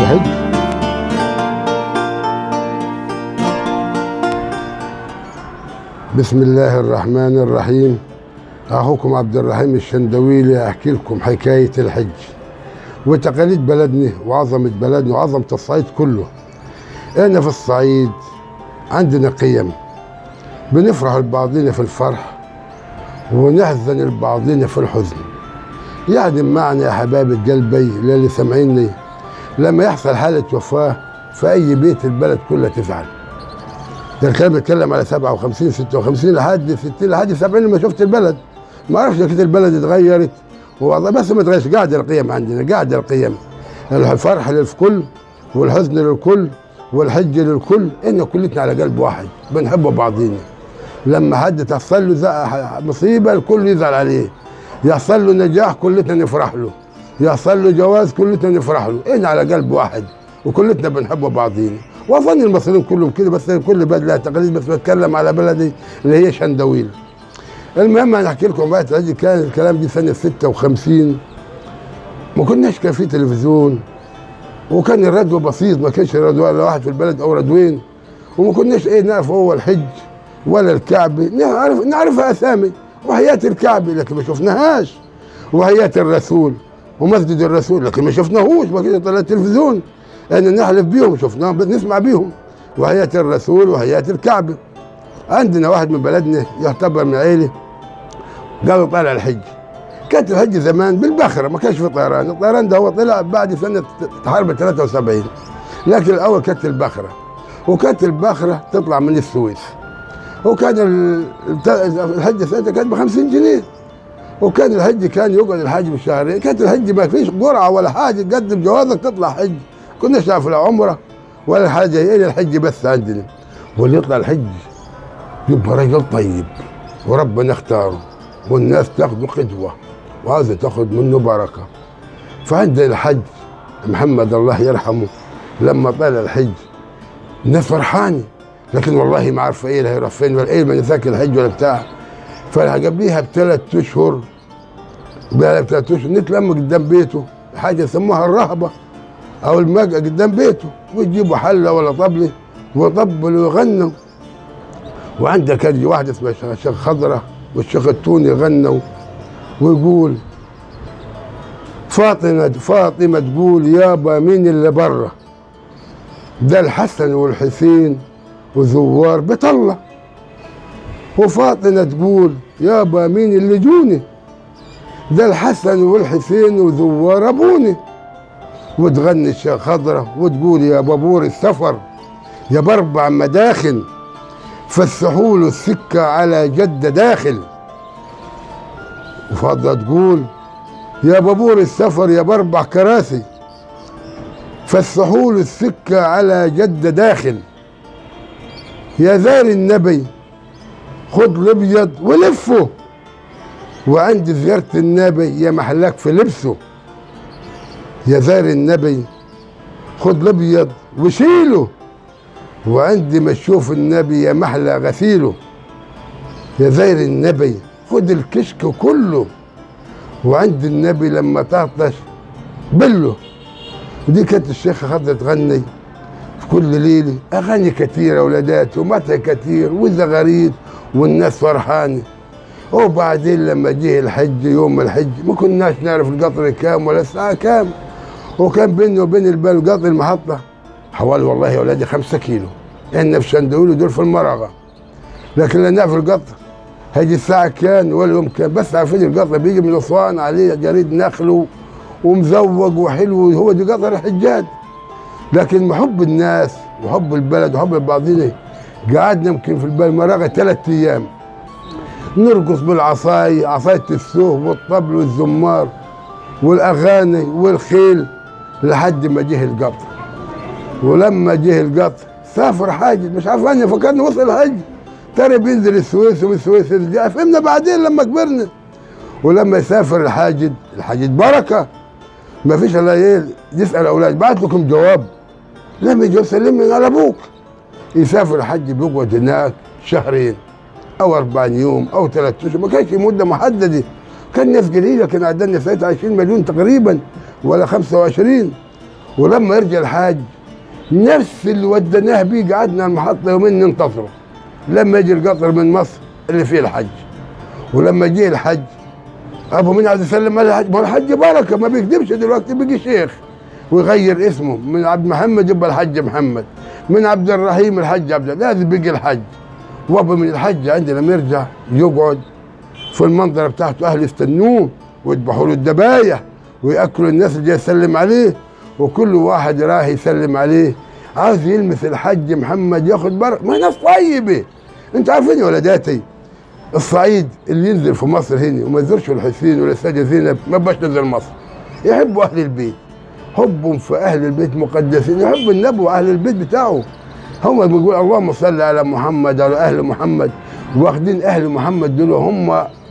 الحج بسم الله الرحمن الرحيم اخوكم عبد الرحيم الشندويلي احكي لكم حكايه الحج وتقاليد بلدنا وعظمه بلدنا وعظمه الصعيد كله احنا في الصعيد عندنا قيم بنفرح لبعضنا في الفرح ونحزن لبعضنا في الحزن يعني بمعنى يا حبايب قلبي اللي سامعيني لما يحصل حالة وفاة في أي بيت البلد كلها تزعل ده الكلام بيتكلم على 57 56 لحد 60 لحد 70 لما شفت البلد ما اعرفش كده البلد اتغيرت والله بس ما اتغيرش قاعدة القيم عندنا قاعدة القيم الفرح للكل والحزن للكل والحج للكل إن كلتنا على قلب واحد بنحب بعضينا لما حد تحصل له زق- مصيبة الكل يزعل عليه يحصل له نجاح كلنا نفرح له يحصل له جواز كلنا نفرح له إحنا على قلب واحد وكلنا بنحب بعضينا واظن المصريين كلهم كده بس كل بلد لها تقاليد بس بتكلم على بلدي اللي هي شندويل المهم انا احكي لكم بقى الحج كان الكلام دي سنه 56 ما كناش كان في تلفزيون وكان الراديو بسيط ما كانش راديو ولا واحد في البلد او راديوين وما كناش ايه نعرف هو الحج ولا الكعبه نعرف نعرفها اسامي وحياه الكعبه لكن ما شفناهاش وحياه الرسول ومسجد الرسول لكن ما شفناهوش ما كده طلع التلفزيون انا نحلف بيهم شفناهم بس نسمع بيهم وحياه الرسول وحياه الكعبه عندنا واحد من بلدنا يعتبر من عيله قالوا طالع الحج كانت الحج زمان بالبخره ما كانش في طيران الطيران ده هو طلع بعد سنه حرب 73 لكن الاول كانت البخره وكانت البخره تطلع من السويس وكان ال- الت- الحج ساعتها كانت ب 50 جنيه وكان الحج كان يقعد الحج بالشهرين كانت الحج ما فيش قرعه ولا حاجه قدم جوازك تطلع حج كنا شاف لا عمره ولا حاجه هي الحج بس عندنا واللي يطلع الحج يبقى رجل طيب وربنا اختاره والناس تاخده قدوه وهذا تاخذ منه بركه فعندنا الحج محمد الله يرحمه لما طلع الحج الناس فرحانه لكن والله ما عارفه ايه اللي هيروح فين ولا ايه منساك الحج ولا بتاع فقبليها بثلاث اشهر بقى بثلاث اشهر نتلم قدام بيته حاجه يسموها الرهبه او المجأة قدام بيته ويجيبوا حله ولا طبله ويطبلوا ويغنوا وعندك كان واحد اسمه الشيخ خضره والشيخ التوني غنوا ويقول فاطمه فاطمه تقول يابا مين اللي بره ده الحسن والحسين وزوار بيت الله وفاطمه تقول يابا مين اللي جوني ده الحسن والحسين وزوار ابوني وتغني الشيخ خضره وتقول يا بابور السفر يا باربع مداخل فالسحول السكه على جده داخل وفاضله تقول يا بابور السفر يا باربع كراسي فالسحول السكه على جده داخل يا زار النبي خد الابيض ولفه وعند زيارة النبي يا محلاك في لبسه يا زار النبي خد الابيض وشيله وعند ما تشوف النبي يا محلى غسيله يا زير النبي خد الكشك كله وعند النبي لما تعطش بله ودي كانت الشيخة خضرة تغني في كل ليلة أغاني كثيرة ولادات ومتى كثير وزغاريد والناس فرحانة وبعدين لما جه الحج يوم الحج ما كناش نعرف القطر كام ولا الساعة كام وكان بيني وبين البال قطر المحطة حوالي والله يا ولادي خمسة كيلو احنا في شندويل دول في المرغة لكن لا نعرف القطر هيجي الساعة كان ولا يوم كان بس عارفين القطر بيجي من أسوان عليه جريد نخل ومزوج وحلو هو دي قطر الحجاج لكن محب الناس وحب البلد وحب بعضنا قعدنا يمكن في المرغة ثلاث أيام نرقص بالعصاي عصاية السوه والطبل والزمار والأغاني والخيل لحد ما جه القطر ولما جه القطر سافر حاجز مش عارف انا فكرنا وصل الحج ترى بينزل السويس ومن السويس يرجع فهمنا بعدين لما كبرنا ولما يسافر الحاجد الحاجد بركه ما فيش الا ايه يسال اولاد بعت لكم جواب لما يجي سلمني على ابوك يسافر الحج بيقعد هناك شهرين او 40 يوم او ثلاث اشهر ما كانش مده محدده كان ناس قليله كان عندنا ساعتها 20 مليون تقريبا ولا 25 ولما يرجع الحاج نفس اللي وديناه بيه قعدنا المحطه يومين ننتظره لما يجي القطر من مصر اللي فيه الحج ولما جه الحج ابو مين عايز يسلم على الحج ما هو الحج بركه ما بيكذبش دلوقتي بيجي شيخ ويغير اسمه من عبد محمد يبقى الحج محمد من عبد الرحيم الحج عبد لازم بيجي الحج وابو من الحج عندنا لما يرجع يقعد في المنظره بتاعته اهله يستنوه ويذبحوا له الدبايح وياكلوا الناس اللي جاي يسلم عليه وكل واحد راح يسلم عليه عايز يلمس الحج محمد ياخد بركه ما هي ناس طيبه انت عارفين يا ولداتي الصعيد اللي ينزل في مصر هنا وما يزورش الحسين ولا السيده زينب ما بقاش نزل مصر يحبوا اهل البيت حبهم في اهل البيت مقدسين يحبوا النبي واهل البيت بتاعه هم بيقول اللهم صل على محمد على اهل محمد واخدين اهل محمد دول هم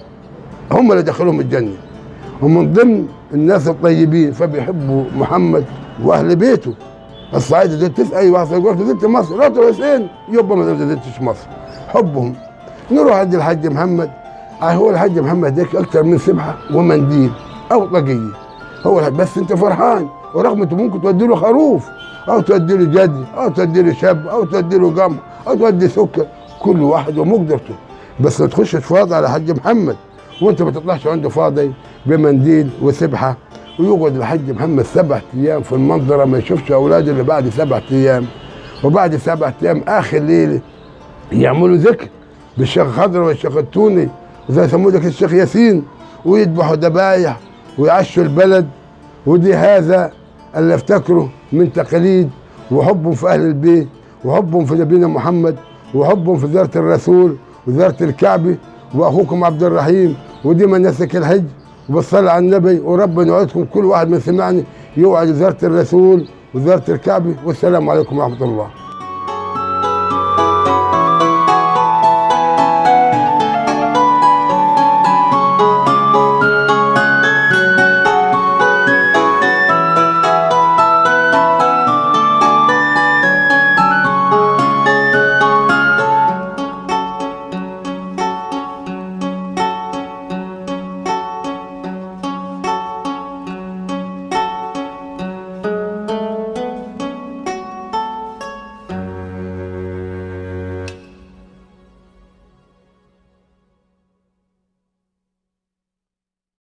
هم اللي دخلهم الجنه ومن ضمن الناس الطيبين فبيحبوا محمد واهل بيته الصعيد دول تسال اي واحد يقول نزلت مصر رحت الحسين يبقى ما نزلتش مصر حبهم نروح عند الحاج محمد آه هو الحاج محمد هيك اكثر من سبحه ومنديل او طاقيه هو الحاج بس انت فرحان ورغم انت ممكن تودي له خروف او تودي له جدي او تودي له شاب او تودي له قمح او تودي سكر كل واحد ومقدرته بس ما تخش تفاضي على حاج محمد وانت ما تطلعش عنده فاضي بمنديل وسبحه ويقعد الحاج محمد سبع ايام في المنظره ما يشوفش اولاده اللي بعد سبع ايام وبعد سبع ايام اخر ليله يعملوا ذكر بالشيخ خضر والشيخ التوني وزي يسموه ذاك الشيخ ياسين ويذبحوا ذبايح ويعشوا البلد ودي هذا اللي افتكره من تقاليد وحبهم في اهل البيت وحبهم في نبينا محمد وحبهم في زياره الرسول وزياره الكعبه واخوكم عبد الرحيم ودي مناسك الحج وبالصلاه على النبي وربنا يوعدكم كل واحد من سمعني يوعد زياره الرسول وزياره الكعبه والسلام عليكم ورحمه الله